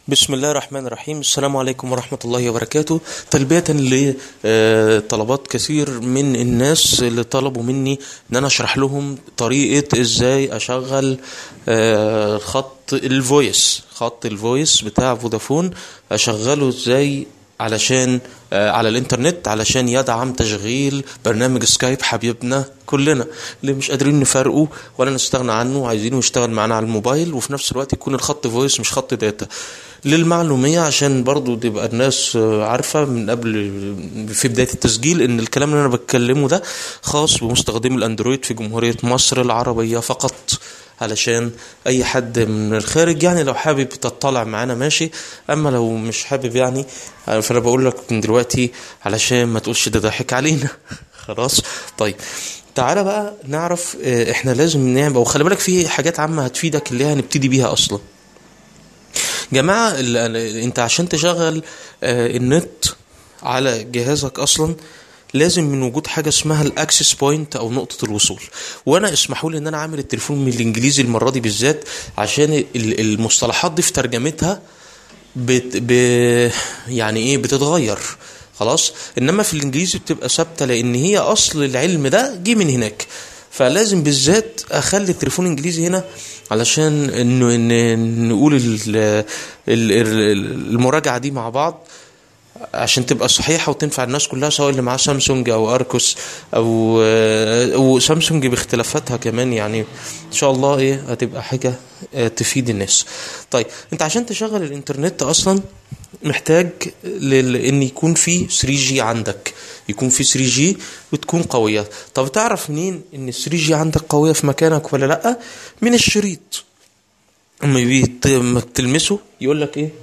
بسم الله الرحمن الرحيم السلام عليكم ورحمة الله وبركاته تلبية لطلبات كثير من الناس اللي طلبوا مني ان انا اشرح لهم طريقة ازاي اشغل آه، خط الفويس خط الفويس بتاع فودافون اشغله ازاي علشان آه، على الانترنت علشان يدعم تشغيل برنامج سكايب حبيبنا كلنا اللي مش قادرين نفرقه ولا نستغنى عنه وعايزينه يشتغل معانا على الموبايل وفي نفس الوقت يكون الخط فويس مش خط داتا للمعلومية عشان برضو تبقى الناس آه، عارفة من قبل في بداية التسجيل ان الكلام اللي انا بتكلمه ده خاص بمستخدمي الاندرويد في جمهورية مصر العربية فقط علشان اي حد من الخارج يعني لو حابب تطلع معانا ماشي اما لو مش حابب يعني فانا بقول لك من دلوقتي علشان ما تقولش ده ضحك علينا خلاص طيب تعالى بقى نعرف آه، احنا لازم نعمل وخلي بالك في حاجات عامة هتفيدك اللي هنبتدي بيها اصلا جماعة ال- ال- انت عشان تشغل آه، النت على جهازك اصلا لازم من وجود حاجه اسمها الاكسس بوينت او نقطه الوصول وانا اسمحوا لي ان انا عامل التليفون من الانجليزي المره دي بالذات عشان ال- المصطلحات دي في ترجمتها بت ب يعني ايه بتتغير خلاص انما في الانجليزي بتبقى ثابته لان هي اصل العلم ده جه من هناك فلازم بالذات اخلي التليفون انجليزي هنا علشان انه إن نقول ال- ال- ال- المراجعه دي مع بعض عشان تبقى صحيحة وتنفع الناس كلها سواء اللي معاه سامسونج أو أركوس أو أو سامسونج باختلافاتها كمان يعني إن شاء الله إيه هتبقى حاجة آه، تفيد الناس. طيب أنت عشان تشغل الإنترنت أصلا محتاج لل... إن يكون في 3 جي عندك يكون في 3 جي وتكون قوية. طب تعرف منين إن 3 جي عندك قوية في مكانك ولا لأ؟ من الشريط. اما بيت- اما بتلمسه يقول لك ايه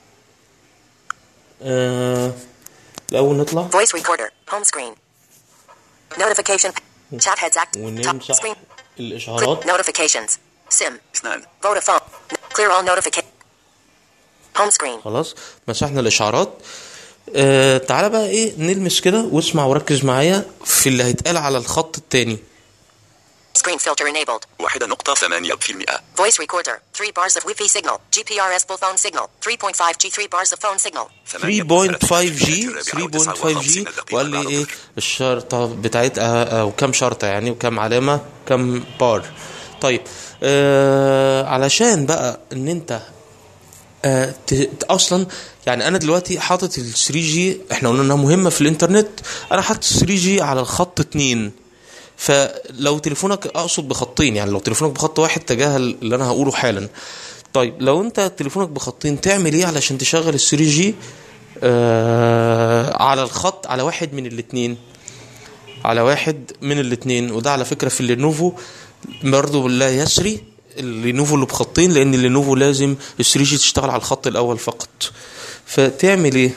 آه الاول نطلع Voice recorder. Home screen. Notification. Chat heads act. Top ونمسح screen. الاشعارات Click notifications. SIM. اثنان Vodafone. Clear all notifications. Home screen. خلاص مسحنا الاشعارات آه تعالى بقى ايه نلمس كده واسمع وركز معايا في اللي هيتقال على الخط التاني Screen filter enabled. واحدة نقطة ثمانية في المئة Voice recorder. 3 bars of Wi-Fi signal. GPRS full phone signal. 3.5G 3 bars of phone signal. 3.5G 3.5G وقال لي ايه الشرطة بتاعتها او كام شرطة يعني وكام علامة كام بار طيب آه علشان بقى ان انت آه ت- ت- اصلا يعني انا دلوقتي حاطط ال 3 جي احنا قلنا انها مهمه في الانترنت انا حاطط 3 جي على الخط 2 فلو تليفونك اقصد بخطين يعني لو تليفونك بخط واحد تجاهل اللي انا هقوله حالا طيب لو انت تليفونك بخطين تعمل ايه علشان تشغل ال 3 جي آه على الخط على واحد من الاثنين على واحد من الاثنين وده على فكره في اللينوفو برضه لا يسري اللينوفو اللي بخطين لان اللينوفو لازم ال 3 جي تشتغل على الخط الاول فقط فتعمل ايه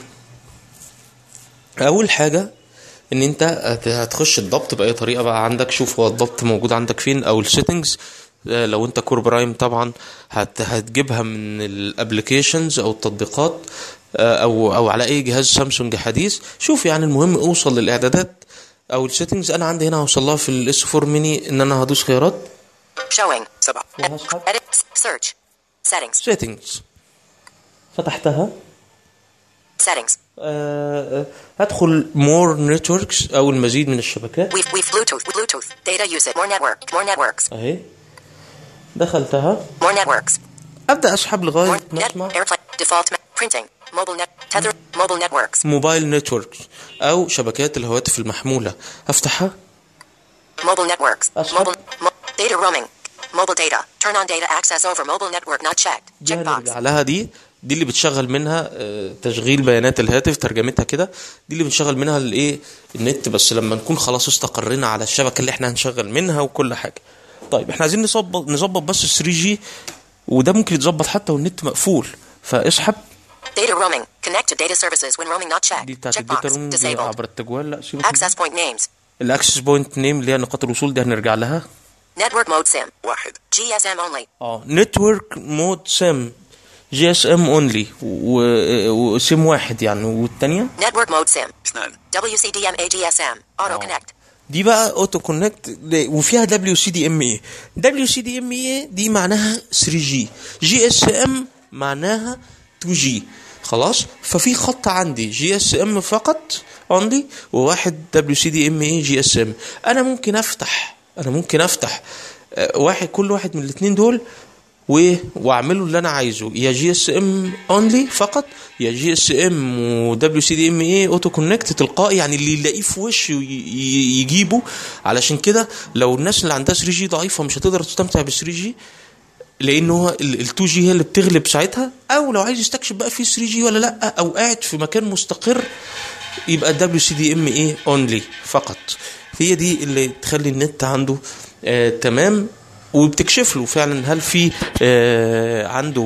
اول حاجه ان انت هت- هتخش الضبط باي طريقه بقى عندك شوف هو الضبط موجود عندك فين او السيتنجز لو انت كور برايم طبعا هت هتجيبها من الابلكيشنز او التطبيقات آه، او او على اي جهاز سامسونج حديث شوف يعني المهم اوصل للاعدادات او السيتنجز انا عندي هنا هوصل لها في الاس 4 ميني ان انا هدوس خيارات Showing. سبعة وهسحب Edit. Search. Settings. سيتنجز فتحتها Settings. آه، آه، هدخل مور نتوركس او المزيد من الشبكات We've, we've Bluetooth. Bluetooth. Data usage. More network. More networks. اهي دخلتها More networks. ابدا اسحب More لغايه ما net. اسمع Airplane. Default. me- Printing. Mobile net. Tether. Mobile networks. موبايل نتوركس او شبكات الهواتف المحموله هفتحها Mobile networks. أسحب. Mobile. Mo- data roaming. Mobile data. Turn on data access over mobile network not checked. دي Checkbox. هنرجع لها دي دي اللي بتشغل منها آه، تشغيل بيانات الهاتف ترجمتها كده دي اللي بنشغل منها الايه النت بس لما نكون خلاص استقرينا على الشبكه اللي احنا هنشغل منها وكل حاجه طيب احنا عايزين نظبط نظبط بس ال 3 جي وده ممكن يتظبط حتى والنت مقفول فاسحب Data roaming. Connect to data services when roaming not checked. دي بتاعت الداتا Checkbox. روم دي Disabled. عبر التجوال لا سيبك Access point names. الاكسس بوينت نيم اللي هي نقاط الوصول دي هنرجع لها Network mode SIM. واحد GSM only. اه نتورك مود سم جي اس ام اونلي وسم واحد يعني والتانية Network mode SIM. اثنان WCDMA GSM. Auto connect. دي بقى اوتو كونكت وفيها دبليو سي دي ام اي دبليو سي دي ام اي دي معناها 3 جي جي اس ام معناها 2 جي خلاص ففي خط عندي جي اس ام فقط اونلي وواحد دبليو سي دي ام اي جي اس ام انا ممكن افتح انا ممكن افتح آه، واحد كل واحد من الاثنين دول و... واعمله اللي انا عايزه يا جي اس ام اونلي فقط يا جي اس ام ودبليو سي دي ام اي اوتو كونكت تلقائي يعني اللي يلاقيه في وشه ي... ي... يجيبه علشان كده لو الناس اللي عندها 3 جي ضعيفه مش هتقدر تستمتع ب 3 جي لان هو ال 2 جي هي اللي بتغلب ساعتها او لو عايز يستكشف بقى في 3 جي ولا لا او قاعد في مكان مستقر يبقى الدبليو سي دي ام اي اونلي فقط هي دي اللي تخلي النت عنده آه تمام وبتكشف له فعلا هل في آه عنده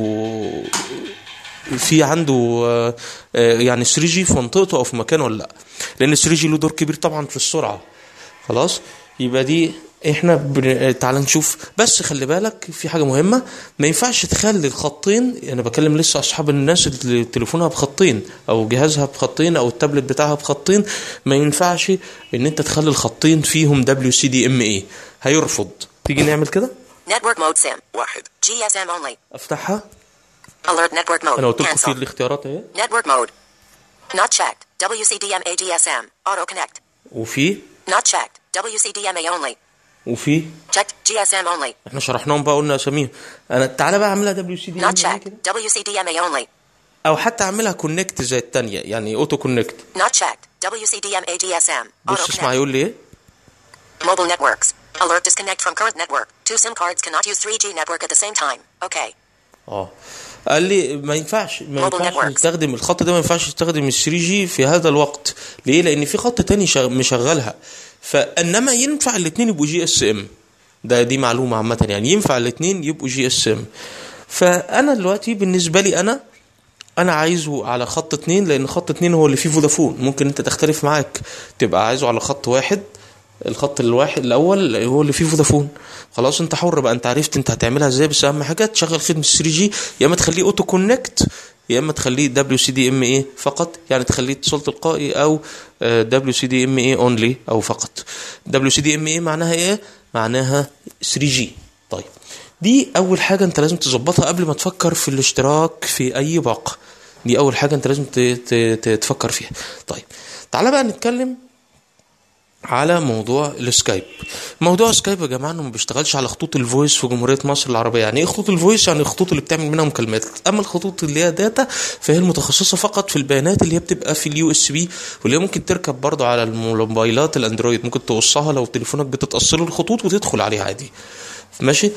في عنده آه آه يعني 3 جي في منطقته او في مكانه ولا لا لان 3 جي له دور كبير طبعا في السرعه خلاص يبقى دي احنا بن... تعال نشوف بس خلي بالك في حاجه مهمه ما ينفعش تخلي الخطين انا بكلم لسه اصحاب الناس اللي تليفونها بخطين او جهازها بخطين او التابلت بتاعها بخطين ما ينفعش ان انت تخلي الخطين فيهم دبليو سي دي ام اي هيرفض تيجي نعمل كده Network mode SIM. واحد GSM only. افتحها Alert network mode. انا قلت لكم في Cancel. الاختيارات اهي Network mode. Not checked. WCDMA GSM. Auto connect. وفي Not checked. WCDMA only. وفي Checked. GSM only. احنا شرحناهم بقى قلنا اساميهم انا تعالى بقى اعملها دبليو سي دي ام Not اي checked. كده WCDMA only. او حتى اعملها كونكت زي الثانيه يعني اوتو كونكت Not checked. WCDMA GSM. Auto بص اسمع connect. يقول لي ايه Mobile networks. Alert disconnect from current network. Two SIM cards cannot use 3G network at the same time. Okay. اه قال لي ما ينفعش ما Mobile ينفعش networks. تستخدم الخط ده ما ينفعش تستخدم ال 3 جي في هذا الوقت ليه لان في خط تاني شغ- مشغلها فانما ينفع الاثنين يبقوا جي اس ام ده دي معلومه عامه يعني ينفع الاثنين يبقوا جي اس ام فانا دلوقتي بالنسبه لي انا انا عايزه على خط اتنين لان خط اتنين هو اللي فيه فودافون ممكن انت تختلف معاك تبقى عايزه على خط واحد الخط الواحد الاول هو اللي فيه فودافون خلاص انت حر بقى انت عرفت انت هتعملها ازاي بس اهم حاجه تشغل خدمه 3 جي يا اما تخليه اوتو كونكت يا اما تخليه دبليو سي دي ام اي فقط يعني تخليه اتصال تلقائي او دبليو سي دي ام اي اونلي او فقط دبليو سي دي ام اي معناها ايه معناها 3 جي طيب دي اول حاجه انت لازم تظبطها قبل ما تفكر في الاشتراك في اي باقه دي اول حاجه انت لازم ت- ت- ت- تفكر فيها طيب تعالى بقى نتكلم على موضوع السكايب موضوع سكايب يا جماعه انه ما بيشتغلش على خطوط الفويس في جمهوريه مصر العربيه يعني ايه خطوط الفويس يعني الخطوط اللي بتعمل منها مكالمات اما الخطوط اللي هي داتا فهي المتخصصه فقط في البيانات اللي هي بتبقى في اليو اس بي واللي هي ممكن تركب برضه على الموبايلات الاندرويد ممكن توصلها لو تليفونك بتتاصله الخطوط وتدخل عليه عادي ماشي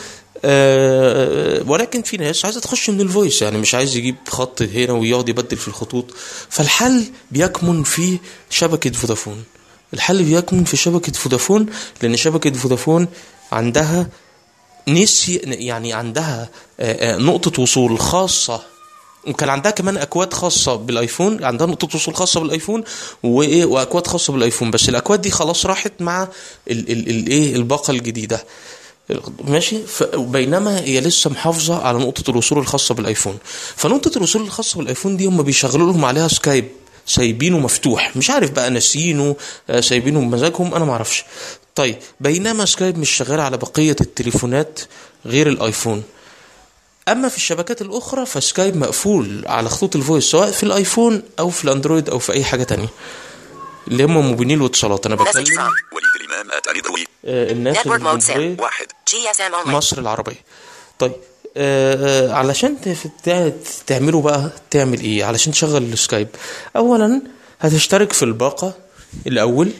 آه ولكن في ناس عايزه تخش من الفويس يعني مش عايز يجيب خط هنا ويقعد يبدل في الخطوط فالحل بيكمن في شبكه فودافون الحل بيكمن في شبكه فودافون لان شبكه فودافون عندها نسي يعني عندها آه، آه، نقطه وصول خاصه وكان عندها كمان اكواد خاصه بالايفون عندها نقطه وصول خاصه بالايفون وايه واكواد خاصه بالايفون بس الاكواد دي خلاص راحت مع ال- ال- الايه الباقه الجديده ماشي ف- بينما هي لسه محافظه على نقطه الوصول الخاصه بالايفون فنقطه الوصول الخاصه بالايفون دي هم بيشغلوا لهم عليها سكايب سايبينه مفتوح مش عارف بقى ناسينه آه، سايبينه بمزاجهم انا ما اعرفش طيب بينما سكايب مش شغال على بقيه التليفونات غير الايفون اما في الشبكات الاخرى فسكايب مقفول على خطوط الفويس سواء في الايفون او في الاندرويد او في اي حاجه تانية اللي هم موبينين الاتصالات انا Message بتكلم from وليد الإمام آت أندرويد آه، الناس Network اللي mode في SIM. واحد GSM only. مصر العربية طيب آه آه، علشان تف- تع- تعملوا بقى تعمل ايه علشان تشغل السكايب اولا هتشترك في الباقة الاول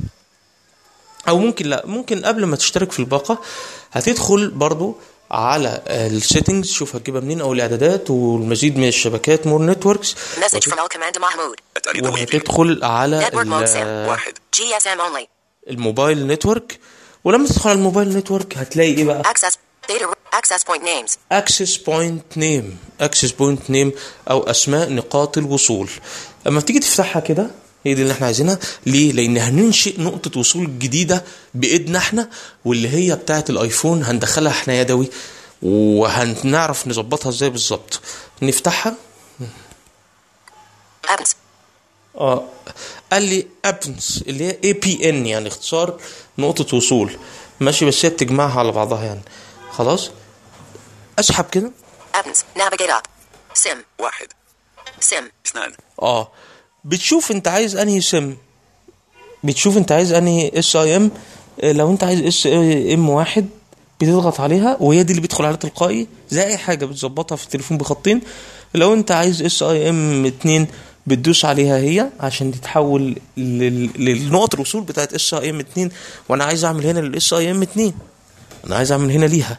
او ممكن لا ممكن قبل ما تشترك في الباقة هتدخل برضو على السيتنجز شوف هتجيبها منين او الاعدادات والمزيد من الشبكات مور نتوركس Message from El Commander Mahmoud. آت أندرويد وهتدخل على Network mode SIM. ال- واحد GSM only. الموبايل نتورك ولما تدخل على الموبايل نتورك هتلاقي ايه بقى Access. Data. Access point names. اكسس بوينت نيم اكسس بوينت نيم او اسماء نقاط الوصول اما تيجي تفتحها كده هي دي اللي احنا عايزينها ليه لان هننشئ نقطه وصول جديده بايدنا احنا واللي هي بتاعه الايفون هندخلها احنا يدوي وهنعرف نظبطها ازاي بالظبط نفتحها Apps. اه قال لي ابنس اللي هي اي بي ان يعني اختصار نقطه وصول ماشي بس هي بتجمعها على بعضها يعني خلاص اسحب كده Apps. Navigate up. SIM. واحد SIM. اثنان اه بتشوف انت عايز انهي سم بتشوف انت عايز انهي اس اي ام لو انت عايز اس اي ام واحد بتضغط عليها وهي دي اللي بيدخل عليها تلقائي زي اي حاجه بتظبطها في التليفون بخطين لو انت عايز اس اي ام اتنين بتدوس عليها هي عشان تتحول لل- للنقط الوصول بتاعت اس اي ام اتنين وانا عايز اعمل هنا للاس اي ام اتنين انا عايز اعمل هنا ليها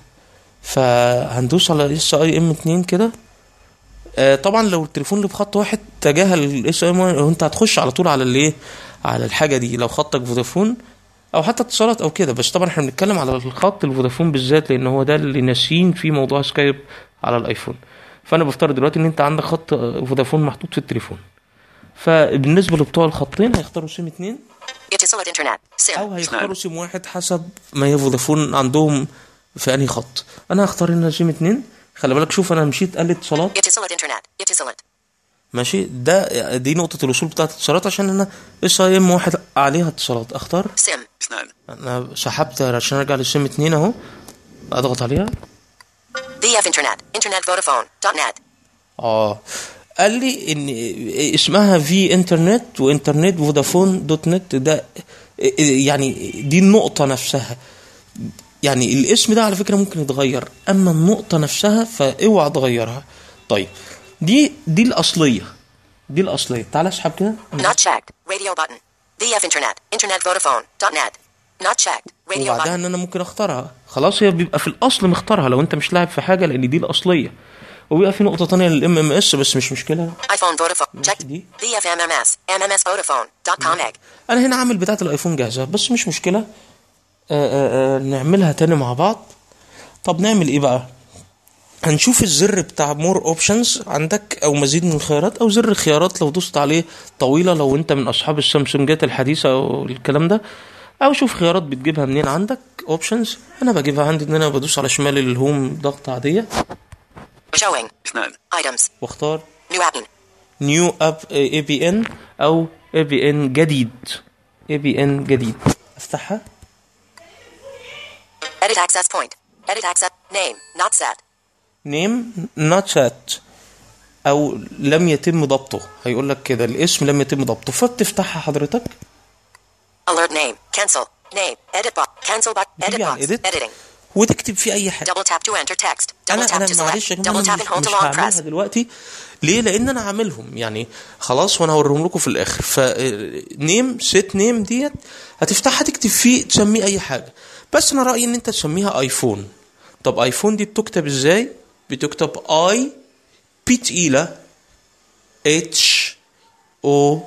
فهندوس على اس اي ام اتنين كده آه، طبعا لو التليفون اللي بخط واحد تجاهل الاس ام انت هتخش على طول على الايه على الحاجه دي لو خطك فودافون او حتى اتصالات او كده بس طبعا احنا بنتكلم على الخط الفودافون بالذات لان هو ده اللي ناسيين فيه موضوع سكايب على الايفون فانا بفترض دلوقتي ان انت عندك خط فودافون محطوط في التليفون فبالنسبه لبتوع الخطين هيختاروا سيم اتنين Etisalat Internet. SIM. او هيختاروا سيم واحد حسب ما هي فودافون عندهم في انهي خط انا هختار هنا سيم اتنين خلي بالك شوف انا مشيت قال اتصالات Etisalat Internet. Etisalat. ماشي ده دي نقطة الوصول بتاعت الاتصالات عشان انا اس اي ام واحد عليها اتصالات اختار SIM. اثنان انا سحبت عشان ارجع للسم اتنين اهو اضغط عليها VF Internet. Internet Vodafone. .net. اه قال لي ان اسمها في انترنت وانترنت فودافون دوت نت ده يعني دي النقطة نفسها يعني الاسم ده على فكرة ممكن يتغير اما النقطة نفسها فاوعى تغيرها طيب دي دي الاصلية دي الاصلية تعال اسحب كده Not checked. Radio button. VF Internet. Internet Vodafone. .net. Not checked. Radio وبعدها button. ان انا ممكن اختارها خلاص هي بيبقى في الاصل مختارها لو انت مش لاعب في حاجه لان دي الاصليه وبيبقى في نقطه تانية للام ام اس بس مش مشكله iPhone Vodafone. Checked. دي. VF MMS. MMS Vodafone. .com egg. انا هنا عامل بتاعه الايفون جاهزه بس مش مشكله آآ آآ نعملها تاني مع بعض طب نعمل ايه بقى هنشوف الزر بتاع مور اوبشنز عندك او مزيد من الخيارات او زر الخيارات لو دوست عليه طويله لو انت من اصحاب السامسونجات الحديثه او الكلام ده او شوف خيارات بتجيبها منين عندك اوبشنز انا بجيبها عندي ان انا بدوس على شمال الهوم ضغطه عاديه Showing. اثنان Items. واختار New apping. نيو اب اي بي ان او اي بي ان جديد اي بي ان جديد افتحها Edit access point. Edit access. Name. Not set. نيم نوت سات او لم يتم ضبطه هيقول لك كده الاسم لم يتم ضبطه فبتفتحها حضرتك Alert name. Cancel. Name. Edit box. Cancel box. Edit تيجي على box. edit Editing. وتكتب فيه اي حاجه Double tap to enter text. Double انا tap انا to معلش select. يا جماعه Double أنا tap and مش, hold مش to long هعملها press. دلوقتي ليه لان انا عاملهم يعني خلاص وانا هوريهم لكم في الاخر فنيم سيت نيم ديت هتفتحها تكتب فيه تسميه اي حاجه بس انا رايي ان انت تسميها ايفون طب ايفون دي بتكتب ازاي بتكتب اي بي تقيله اتش او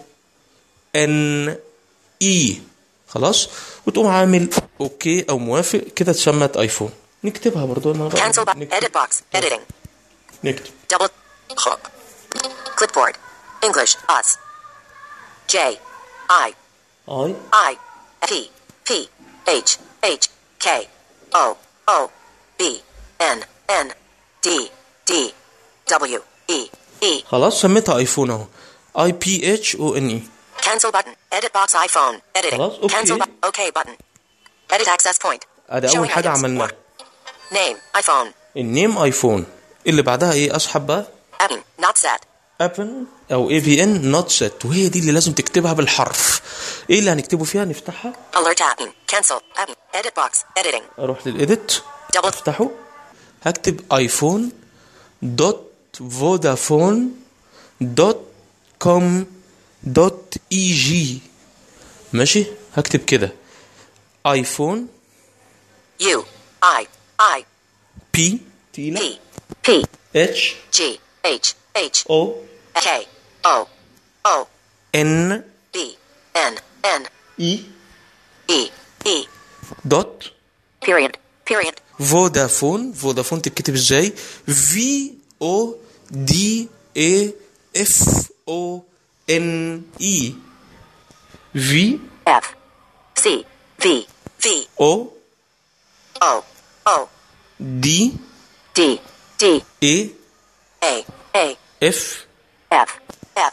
ان اي خلاص وتقوم عامل اوكي او موافق كده اتسمت ايفون نكتبها برضو انا رأيي Cancel box. نكتب. Edit box. Editing. نكتب Double. خط Clipboard. English. Us. J. I. اي I. P. P. H. H. K. O. O. B. N. N. D. D. W. E. E. خلاص سميتها ايفون اهو اي بي اتش او ان اي Cancel button. Edit box iPhone. Editing. خلاص، أوكي. Cancel button. OK button. Edit access point. ادي اول Showing حاجه items. عملناها Name. iPhone. النيم ايفون اللي بعدها ايه اسحب بقى Apping. Not set. ابل او اي في ان نوت سيت وهي دي اللي لازم تكتبها بالحرف ايه اللي هنكتبه فيها نفتحها Alert apping. Cancel. Apping. Edit box. Editing. اروح للايديت Double. افتحه هكتب ايفون دوت فودافون دوت كوم دوت اي جي ماشي هكتب كده ايفون U. I. I. بي تقيلة P. P. اتش G. H. H. او K. O. O. ان B. N. N. اي E. E. دوت Period. Period. فودافون فودافون تتكتب ازاي في او دي اي اف او ان اي في F. C. V. V. او O. O. دي D. D. اي A. A. اف F. F.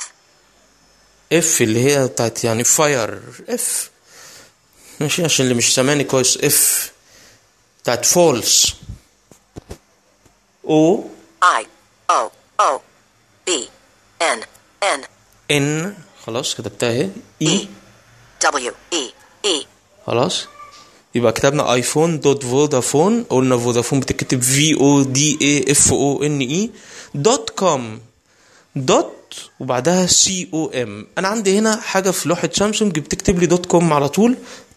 اف اللي هي بتاعت يعني فاير اف ماشي عشان اللي مش سامعني كويس اف بتاعت فولس او I. O. O. B. N N ان خلاص كتبتها اهي اي W E E خلاص يبقى كتبنا ايفون دوت فودافون قلنا فودافون بتكتب في او دي اي اف او ان اي دوت كوم دوت وبعدها سي او ام انا عندي هنا حاجه في لوحه سامسونج بتكتب لي دوت كوم على طول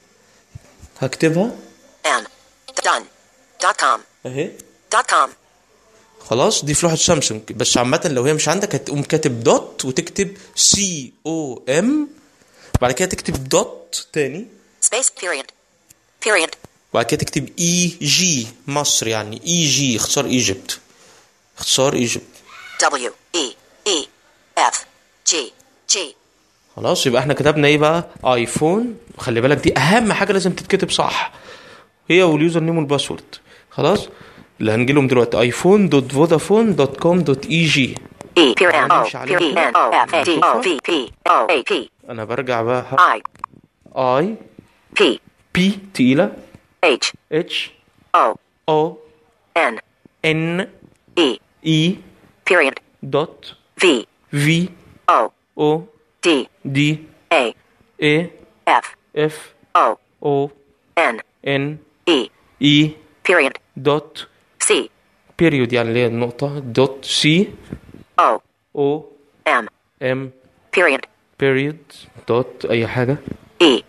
هكتبها M done dot com اهي dot com خلاص دي في لوحه سامسونج بس عامه لو هي مش عندك هتقوم كاتب دوت وتكتب سي او ام بعد كده تكتب دوت تاني space period period وبعد كده تكتب اي جي مصر يعني اي جي اختصار ايجيبت اختصار ايجيبت W E E F G G خلاص يبقى احنا كتبنا ايه بقى ايفون خلي بالك دي اهم حاجه لازم تتكتب صح هي واليوزر نيم والباسورد خلاص اللي هنجيلهم دلوقتي ايفون دوت فودافون دوت كوم دوت اي جي E period O هنمشي عليها period N O F A D O V P O A P انا برجع بقى I اي P بي تقيله H اتش O او N ان E اي period دوت V في O او D دي A اي F اف O او N ان E اي period دوت C بيريود يعني اللي هي النقطة دوت سي O او M ام period بيريود دوت أي حاجة E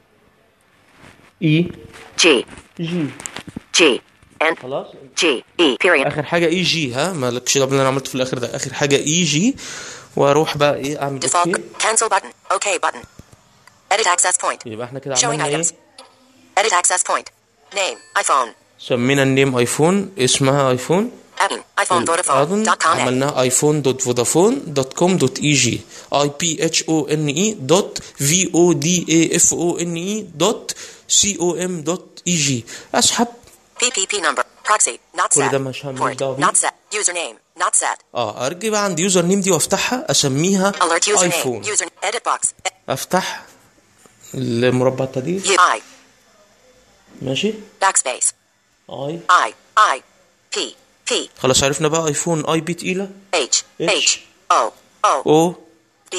اي G جي G N خلاص G E period آخر حاجة اي جي ها مالكش دعوة باللي أنا عملته في الآخر ده آخر حاجة اي جي وأروح بقى إيه أعمل default أوكي cancel button OK button edit access point يبقى احنا كده showing عملنا إيه items edit access point name iPhone سمينا النيم ايفون اسمها ايفون Adding iPhone أظن Vodafone.com عملناها ايفون دوت فودافون دوت كوم دوت اي جي اي بي اتش او ان اي دوت في او دي اي اف او ان اي دوت سي او ام دوت اي جي اسحب PPP number proxy not كل set ده مش هعمل port دعوة بيه. not set username not set اه ارجع بقى عند يوزر نيم دي وافتحها اسميها alert username ايفون user edit box افتح المربع التدريب U I ماشي backspace اي I I P P خلاص عرفنا بقى ايفون اي بي تقيله H H. H O O او B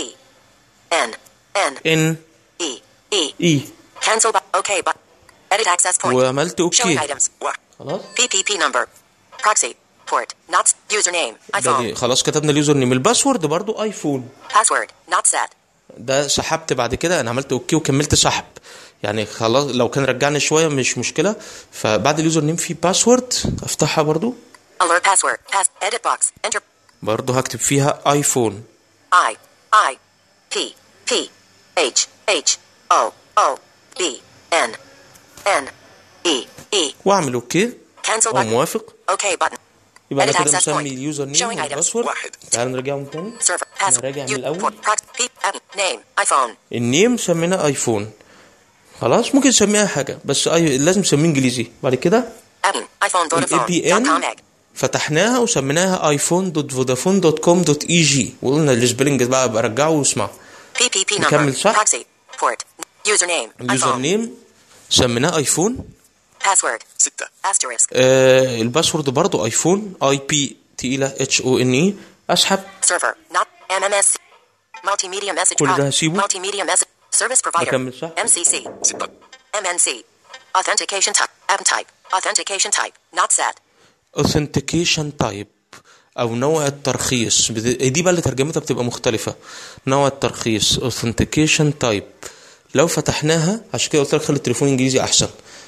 N N ان E E اي cancel button OK button edit access point وعملت showing اوكي items خلاص PPP number proxy port not username ده iPhone دي خلاص كتبنا اليوزر نيم الباسورد برضو ايفون password not set ده سحبت بعد كده انا عملت اوكي وكملت سحب يعني خلاص لو كان رجعني شويه مش مشكله فبعد اليوزر نيم في باسورد افتحها برضو alert password pass edit box enter برضو هكتب فيها ايفون I I P P H H O O B N N E E واعمل اوكي cancel او button موافق OK button يبقى انا Edit كده access مسمي point. اليوزر نيم Showing items. والباسورد واحد. تعال نرجعهم تاني server pass راجع من U- الأول. port prox- P app name iPhone النيم سميناه ايفون خلاص ممكن تسميها حاجه بس أي... لازم تسميه انجليزي بعد كده adding iPhone الاي بي Vodafone.com ان egg فتحناها وسميناها ايفون دوت فودافون دوت كوم دوت اي جي وقلنا السبيلنج بقى ابقى رجعه واسمعه PPP number نكمل صح؟ proxy port username اليوزر iPhone نيم سميناه ايفون password ستة asterisk آه الباسورد برضو ايفون اي بي تقيله اتش او ان اي اسحب server not MMSC multimedia message كل ده product. هسيبه. multimedia message service provider أكمل صح؟ MCC ستة MNC authentication type app type authentication type not set authentication تايب او نوع الترخيص بت- دي بقى اللي ترجمتها بتبقى مختلفه نوع الترخيص authentication تايب لو فتحناها عشان كده قلت لك خلي التليفون انجليزي احسن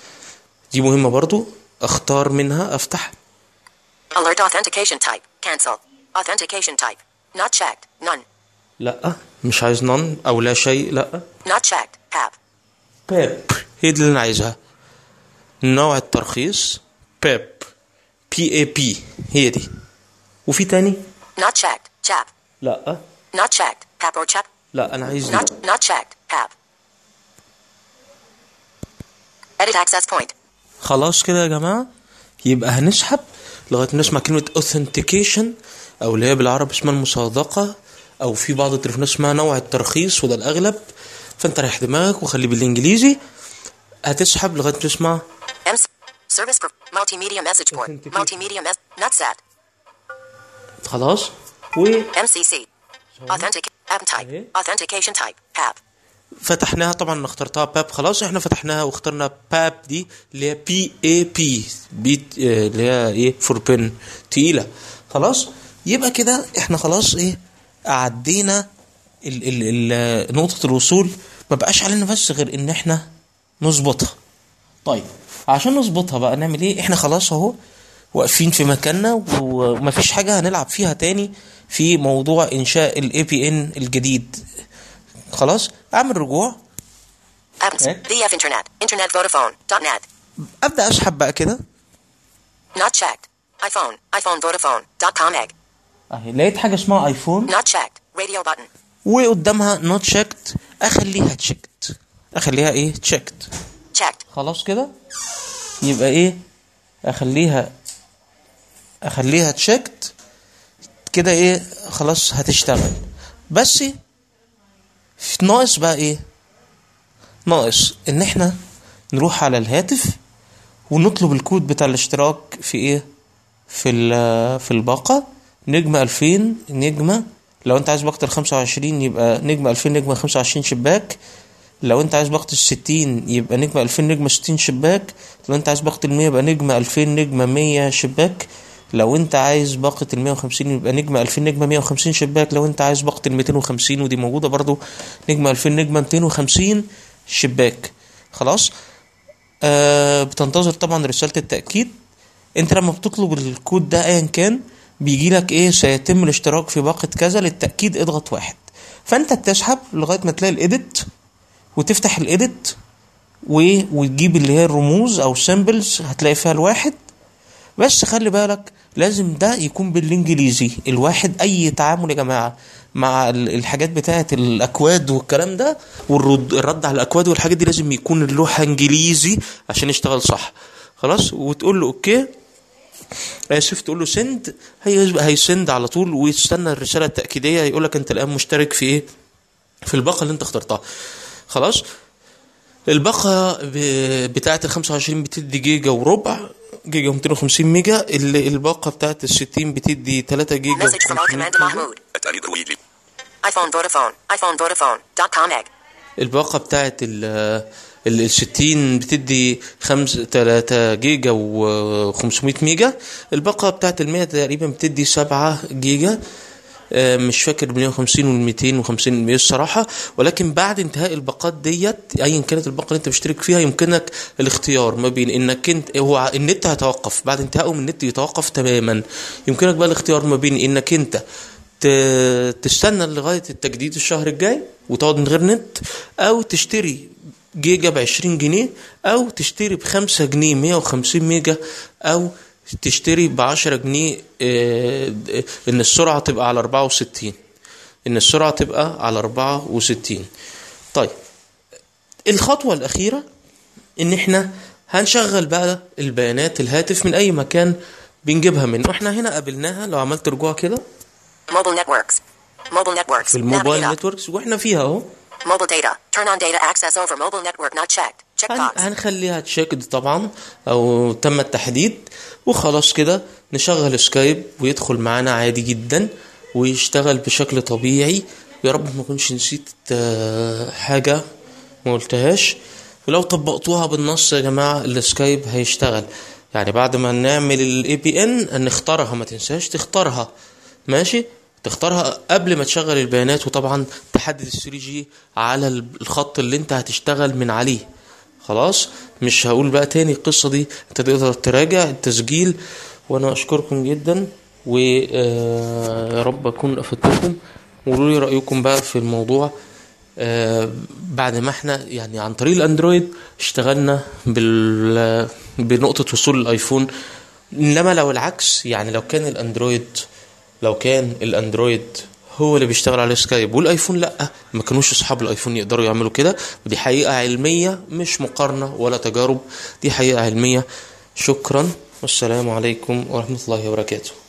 دي مهمه برضو اختار منها افتح alert authentication type cancel authentication type not checked none لا مش عايز نون او لا شيء لا not checked tab بيب هي دي اللي انا عايزها نوع الترخيص بيب بي اي بي هي دي وفي تاني not checked chap لا not checked pap or chap لا انا عايز دي not not checked pap edit access point خلاص كده يا جماعة يبقى هنسحب لغاية ما نسمع كلمة authentication أو اللي هي بالعربي اسمها المصادقة أو في بعض التليفونات اسمها نوع الترخيص وده الأغلب فأنت ريح دماغك وخلي بالإنجليزي هتسحب لغاية ما تسمع MC service pro- multimedia message port Authentication. multimedia mess not set خلاص و MCC Authentic. App type. Okay. Authentication type. App. فتحناها طبعا انا اخترتها باب خلاص احنا فتحناها واخترنا باب دي اللي هي بي اي بي بيت اه، اللي هي ايه فور بن تقيله خلاص يبقى كده احنا خلاص ايه عدينا ال ال ال نقطه الوصول ما بقاش علينا بس غير ان احنا نظبطها طيب عشان نظبطها بقى نعمل ايه احنا خلاص اهو واقفين في مكاننا ومفيش حاجه هنلعب فيها تاني في موضوع انشاء الاي بي ان الجديد خلاص اعمل رجوع Apps. Okay. VF Internet. Internet Vodafone. Dot .net. ابدا اسحب بقى كده Not checked. iPhone. iPhone Vodafone. Dot .com egg. اهي لقيت حاجه اسمها ايفون Not checked. Radio button. وقدامها نوت شيكت اخليها تشيكت اخليها ايه تشيكت Checked. خلاص كده يبقى ايه اخليها اخليها تشيكت كده ايه خلاص هتشتغل بس في ناقص بقى ايه ناقص ان احنا نروح على الهاتف ونطلب الكود بتاع الاشتراك في ايه في ال- في الباقة نجمة 2000 نجمة لو انت عايز باقة ال 25 يبقى نجمة 2000 نجمة 25 شباك لو انت عايز باقة ال 60 يبقى نجمة 2000 نجمة 60 شباك لو انت عايز باقة ال 100 يبقى نجمة 2000 نجمة 100 شباك لو انت عايز باقة ال 150 يبقى نجمة 2000 نجمة 150 شباك لو انت عايز باقة ال 250 ودي موجودة برضو نجمة 2000 نجمة 250 شباك خلاص آه بتنتظر طبعا رسالة التأكيد انت لما بتطلب الكود ده ايا كان بيجي لك ايه سيتم الاشتراك في باقة كذا للتأكيد اضغط واحد فانت بتسحب لغاية ما تلاقي الايديت وتفتح الايديت و... وتجيب اللي هي الرموز او سيمبلز هتلاقي فيها الواحد بس خلي بالك لازم ده يكون بالانجليزي الواحد اي تعامل يا جماعه مع ال- الحاجات بتاعه الاكواد والكلام ده والرد الرد على الاكواد والحاجات دي لازم يكون اللوحه انجليزي عشان يشتغل صح خلاص وتقول له اوكي اسف تقول له سند هي هيسند على طول ويستنى الرساله التاكيديه يقول لك انت الان مشترك في ايه في الباقه اللي انت اخترتها خلاص الباقة ب- بتاعة ال 25 بتدي جيجا وربع جيجا 250 ميجا ال- الباقة بتاعة ال 60 بتدي 3 جيجا Message from our و500 commander ميجا Mahmoud. أتاري ضوئي iPhone Vodafone. iPhone Vodafone. Dot .com egg. الباقة بتاعة ال ال ال 60 بتدي 5 3 جيجا و500 ميجا الباقة بتاعة ال 100 تقريبا بتدي 7 جيجا آه، مش فاكر 150 وال 250 الصراحة ولكن بعد انتهاء الباقات ديت ايا كانت الباقة اللي انت مشترك فيها يمكنك الاختيار ما بين انك انت هو النت هيتوقف بعد انتهائه من النت يتوقف تماما يمكنك بقى الاختيار ما بين انك انت ت- تستنى لغاية التجديد الشهر الجاي وتقعد من غير نت أو تشتري جيجا ب 20 جنيه أو تشتري ب 5 جنيه 150 ميجا أو تشتري ب 10 جنيه آه، آه، إن السرعة تبقى على 64 إن السرعة تبقى على 64 طيب الخطوة الأخيرة إن إحنا هنشغل بقى البيانات الهاتف من أي مكان بنجيبها منه إحنا هنا قابلناها لو عملت رجوع كده Mobile networks. Mobile networks. في الموبايل Navigate up. نتوركس واحنا فيها اهو Mobile data. Turn on data access over mobile network not checked. هن- Checkbox. هنخليها تشيكد طبعا او تم التحديد وخلاص كده نشغل سكايب ويدخل معانا عادي جدا ويشتغل بشكل طبيعي يا رب ما كنتش نسيت آه، حاجة ما قلتهاش ولو طبقتوها بالنص يا جماعة السكايب هيشتغل يعني بعد ما نعمل الاي بي ان نختارها ما تنساش تختارها ماشي تختارها قبل ما تشغل البيانات وطبعا تحدد ال 3 جي على الخط اللي انت هتشتغل من عليه خلاص مش هقول بقى تاني القصة دي انت تقدر تراجع التسجيل وانا اشكركم جدا ويا رب اكون افدتكم وقولوا لي رايكم بقى في الموضوع آه، بعد ما احنا يعني عن طريق الاندرويد اشتغلنا بال بنقطة وصول الايفون انما لو العكس يعني لو كان الاندرويد لو كان الاندرويد هو اللي بيشتغل على سكايب والايفون لا ما كانوش اصحاب الايفون يقدروا يعملوا كده ودي حقيقة علمية مش مقارنة ولا تجارب دي حقيقة علمية شكرا والسلام عليكم ورحمة الله وبركاته